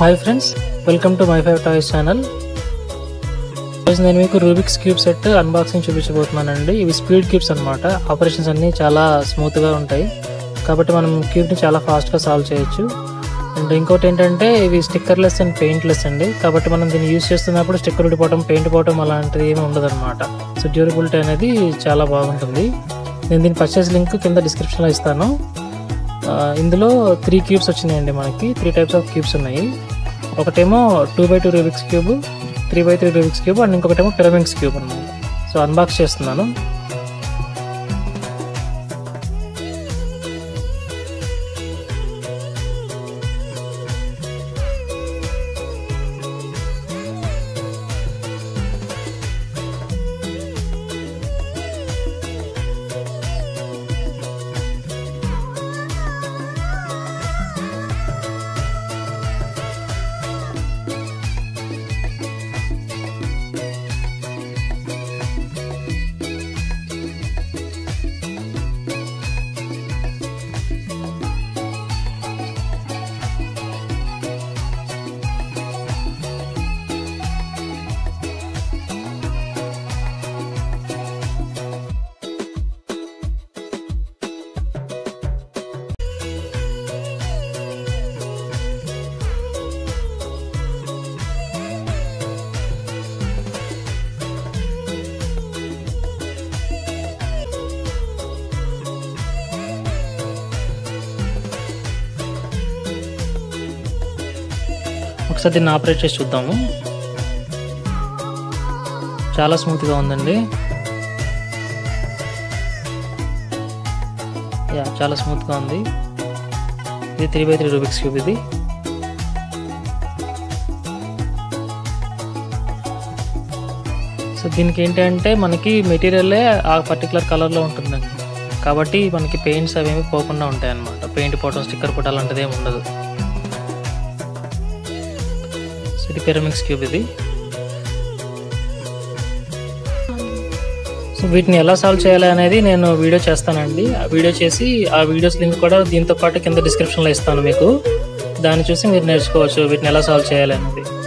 hi friends welcome to my five toys channel ఈరోజు నేను మీకు రూబిక్స్ క్యూబ్ సెట్ అన్బాక్సింగ్ చూపించబోతున్నానండి ఇవి స్పీడ్ క్యూబ్స్ అనమాట ఆపరేషన్స్ అన్నీ చాలా స్మూత్గా ఉంటాయి కాబట్టి మనం క్యూబ్ని చాలా ఫాస్ట్గా సాల్వ్ చేయొచ్చు అండ్ ఇంకోటి ఏంటంటే ఇవి స్టిక్కర్లెస్ అండ్ పెయింట్లెస్ అండి కాబట్టి మనం దీన్ని యూస్ చేస్తున్నప్పుడు స్టిక్కర్ ఉడిపోవడం పెయింట్ పోవడం అలాంటిది ఏమి ఉండదు అనమాట సో డ్యూరబిలిటీ అనేది చాలా బాగుంటుంది నేను దీని పర్చేస్ లింక్ కింద డిస్క్రిప్షన్లో ఇస్తాను ఆ, ఇందులో త్రీ క్యూబ్స్ వచ్చినాయండి మనకి త్రీ టైప్స్ ఆఫ్ క్యూబ్స్ ఉన్నాయి ఒకటేమో two by two Rubik's cube three by three Rubik's cube and ఇంకొకటేమో పిరమిక్స్ క్యూబ్ అనమాట సో అన్బాక్స్ చేస్తున్నాను ఒకసారి దీన్ని ఆపరేట్ చేసి చూద్దాము చాలా స్మూత్గా ఉందండి యా చాలా స్మూత్గా ఉంది ఇది three by three Rubik's cube ఇది సో దీనికి ఏంటంటే మనకి మెటీరియలే ఆ పర్టికులర్ కలర్లో ఉంటుందండి కాబట్టి మనకి పెయింట్స్ అవేమి పోకుండా ఉంటాయి అన్నమాట పెయింట్ పోవడం స్టిక్కర్ పోవడం అలాంటిది ఏమి ఉండదు సో ఇది పిరమిక్స్ క్యూబ్ ఇది సో వీటిని ఎలా సాల్వ్ చేయాలి అనేది నేను వీడియో చేస్తానండి ఆ వీడియో చేసి ఆ వీడియోస్ లింక్ కూడా దీంతో పాటు కింద డిస్క్రిప్షన్లో ఇస్తాను మీకు దాన్ని చూసి మీరు నేర్చుకోవచ్చు వీటిని ఎలా సాల్వ్ చేయాలి అనేది